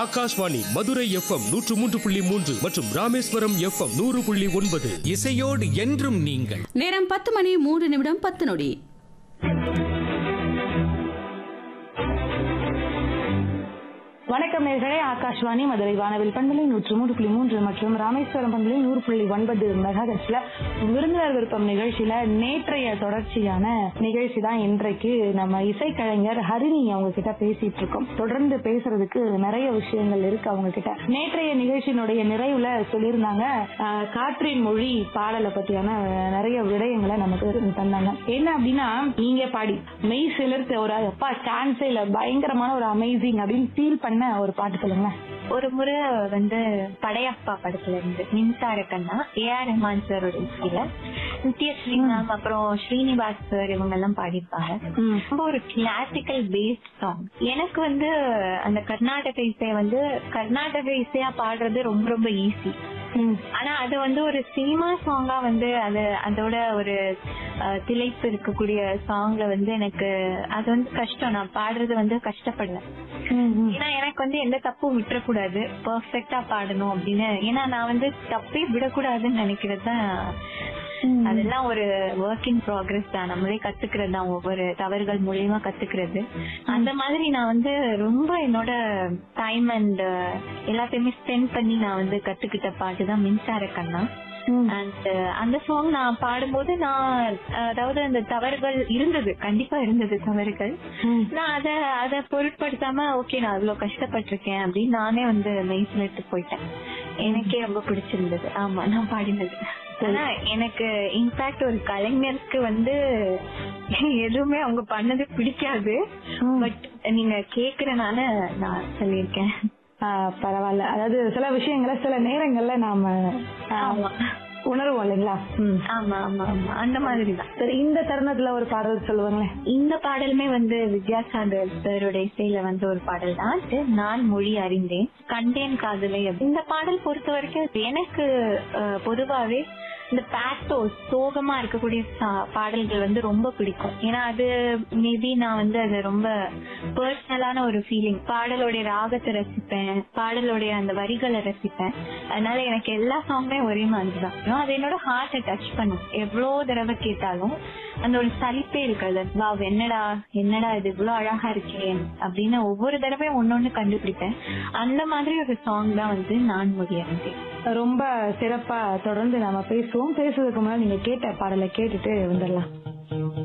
Akashvani Madurai FM நூற்று மூன்று புள்ளி மூன்று மற்றும் ராமேஸ்வரம் எஃப்எம் நூறு புள்ளி ஒன்பது இசையோடு என்றும் நீங்கள் நேரம் பத்து மணி மூன்று நிமிடம் பத்து நொடி வணக்கம் நேர்களே ஆகாஷ்வாணி மதுரை வானவில் பண்பலை நூற்று மூன்று புள்ளி மூன்று மற்றும் ராமேஸ்வரம் பண்பலை நூறு புள்ளி ஒன்பது மெகாஹெட்ஸ்ல விருந்தினர் விருப்பம் நிகழ்ச்சியில நேற்றைய தொடர்ச்சியான நிகழ்ச்சி தான் இன்றைக்கு நம்ம இசைக்கலைஞர் ஹரிணி அவங்க கிட்ட பேசிட்டு இருக்கோம் தொடர்ந்து பேசுறதுக்கு நிறைய விஷயங்கள் இருக்கு அவங்க கிட்ட நேற்றைய நிகழ்ச்சியினுடைய நிறைவுல சொல்லியிருந்தாங்க ஆஹ், காற்றின் மொழி பாடலை பத்தியான நிறைய விடயங்களை நமக்கு தந்தாங்க என்ன அப்படின்னா நீங்க பாடி மெய் சிலிர்த்து ஒரு அப்பா சான்ஸே இல்ல பயங்கரமான ஒரு அமேசிங் அப்படின்னு ஃபீல் பண்ண ஒரு பாட்டு சொல்லுங்களேன் ஒரு முறை வந்து படையப்பா படத்துல இருந்து மின்சார கண்ணா ஏஆர் ரஹ்மான் சாரோட இசையில நித்யஸ்ரீ மேம் அப்புறம் ஸ்ரீனிவாஸ் சார் இவங்க எல்லாம் பாடியிருப்பாங்க ரொம்ப ஒரு கிளாசிக்கல் பேஸ்ட் சாங் எனக்கு வந்து அந்த கர்நாடக இசையை வந்து கர்நாடக இசையா பாடுறது ரொம்ப ரொம்ப ஈஸி ஆனா அது வந்து ஒரு சினிமா சாங்கா வந்து அது அதோட ஒரு அஹ், திளைப்பு இருக்கக்கூடிய சாங்ல வந்து எனக்கு அது வந்து கஷ்டம் நான் பாடுறது வந்து கஷ்டப்படுவேன் ஏன்னா எனக்கு வந்து எந்த தப்பும் விட்டுறக்கூடாது பெர்ஃபெக்டா பாடணும் அப்படின்னு ஏன்னா நான் வந்து தப்பே விடக்கூடாதுன்னு நினைக்கிறது தான் அதெல்லாம் ஒரு ஒர்க் இன் ப்ராக்ரஸ் தான் நம்மளே கத்துக்கிறது தான் ஒவ்வொரு தவறுகள் மூலியமா கத்துக்கிறது அந்த மாதிரி நான் வந்து ரொம்ப என்னோட டைம் அண்ட் எல்லாத்தையுமே ஸ்பெண்ட் பண்ணி நான் வந்து கத்துக்கிட்ட பாட்டு தான் மின்சார கண்ணா அண்ட் அந்த சாங் நான் பாடும்போது நான் அஹ், அதாவது அந்த தவறுகள் இருந்தது கண்டிப்பா இருந்தது தவறுகள் நான் அத அத பொருட்படுத்தாம ஓகே நான் அவ்வளவு கஷ்டப்பட்டிருக்கேன் அப்படின்னு நானே வந்து மெய்சிலிட்டு போயிட்டேன் எனக்கே ரொம்ப பிடிச்சிருந்தது ஆமா நான் பாடினது ஆனா எனக்கு இன்ஃபேக்ட் ஒரு கலைஞருக்கு வந்து எதுவுமே அவங்க பண்ணது பிடிக்காது பட் நீங்க கேக்குறனால நான் சொல்லியிருக்கேன் ஆஹ் பரவாயில்ல அதாவது சில விஷயங்களை சில நேரங்கள்ல நாம ஆஹ், ஆமா உணர்வோம் இல்லைங்களா ம். ஆமா ஆமா ஆமா அந்த மாதிரி தான் சரி இந்த தருணத்துல ஒரு பாடல் சொல்லுவாங்களேன் இந்த பாடலுமே வந்து வித்யாசாகர் சாரோட இசையில வந்து ஒரு பாடல் தான் இது நான் மொழி அறிந்தேன் கண்டேன் காதலை அப்படி. இந்த பாடல் பொறுத்த வரைக்கும் எனக்கு அஹ், பொதுவாவே இந்த பேட்டோ சோகமா இருக்கக்கூடிய சா- பாடல்கள் வந்து ரொம்ப பிடிக்கும் ஏன்னா அது மேபி நான் வந்து அது ரொம்ப பர்சனலான ஒரு ஃபீலிங் பாடலோடைய ராகத்தை ரசிப்பேன் பாடலோடைய அந்த வரிகளை ரசிப்பேன் அதனால எனக்கு எல்லா சாங்குமே ஒரே மாதிரி தான் அது என்னோட ஹார்ட்டை டச் பண்ணும் எவ்வளோ தடவை கேட்டாலும் அந்த ஒரு சலிப்பே இருக்காது வா என்னடா என்னடா இது இவ்வளவு அழகா இருக்கே அப்படின்னு ஒவ்வொரு தடவையும் ஒன்னொன்னு கண்டுபிடிப்பேன் அந்த மாதிரி ஒரு சாங் தான் வந்து நான் முடியாது ரொம்ப சிறப்பா தொடர்ந்து நாம பேசுவோம் பேசுறதுக்கு முன்னாடி நீங்க கேட்ட பாடலை கேட்டுட்டு வந்துடலாம்